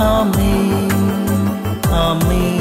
ആമേൻ ആമേൻ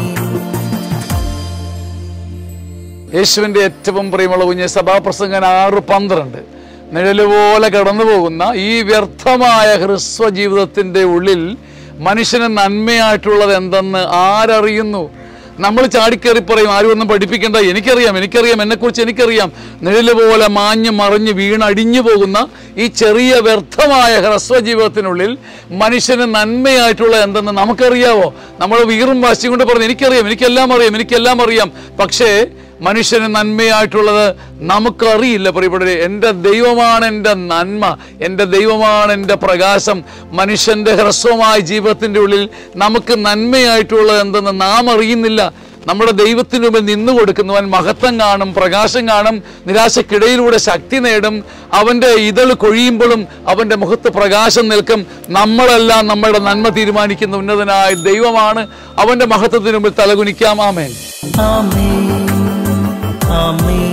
യേശുവിൻ്റെ ഏറ്റവും പ്രിയമുള്ള കുഞ്ഞ് സഭാപ്രസംഗൻ ആറ് പന്ത്രണ്ട് നിഴലുപോലെ കടന്നു പോകുന്ന ഈ വ്യർത്ഥമായ ഹ്രസ്വ ജീവിതത്തിൻ്റെ ഉള്ളിൽ മനുഷ്യന് നന്മയായിട്ടുള്ളത് എന്തെന്ന് ആരറിയുന്നു നമ്മൾ ചാടിക്കേറി പറയും ആരും ഒന്നും പഠിപ്പിക്കേണ്ട എനിക്കറിയാം എനിക്കറിയാം എന്നെക്കുറിച്ച് എനിക്കറിയാം നിഴല് പോലെ മാഞ്ഞ് മറിഞ്ഞ് വീണടിഞ്ഞു പോകുന്ന ഈ ചെറിയ വ്യർത്ഥമായ ഹ്രസ്വ ജീവിതത്തിനുള്ളിൽ മനുഷ്യന് നന്മയായിട്ടുള്ള എന്തെന്ന് നമുക്കറിയാവോ നമ്മൾ വീറും വാശിയും കൊണ്ട് പറഞ്ഞു എനിക്കറിയാം എനിക്കെല്ലാം അറിയാം എനിക്കെല്ലാം അറിയാം പക്ഷേ മനുഷ്യന് നന്മയായിട്ടുള്ളത് നമുക്കറിയില്ല പ്രിയപ്പെട്ടവരെ എൻ്റെ ദൈവമാണ് എൻ്റെ നന്മ എൻ്റെ ദൈവമാണ് എൻ്റെ പ്രകാശം മനുഷ്യൻ്റെ ഹ്രസ്വമായ ജീവിതത്തിൻ്റെ ഉള്ളിൽ നമുക്ക് നന്മയായിട്ടുള്ളത് എന്തെന്ന് നാം അറിയുന്നില്ല നമ്മുടെ ദൈവത്തിന് മുമ്പിൽ നിന്നു കൊടുക്കുന്നവൻ മഹത്വം കാണും പ്രകാശം കാണും നിരാശക്കിടയിലൂടെ ശക്തി നേടും അവൻ്റെ ഇതൾ കൊഴിയുമ്പോഴും അവൻ്റെ മുഖത്ത് പ്രകാശം നിൽക്കും നമ്മളെല്ലാം നമ്മുടെ നന്മ തീരുമാനിക്കുന്ന ഉന്നതനായ ദൈവമാണ് അവൻ്റെ മഹത്വത്തിന് മുമ്പിൽ തലകുനിക്കാം ആമേൻ ആമേൻ ആമേൻ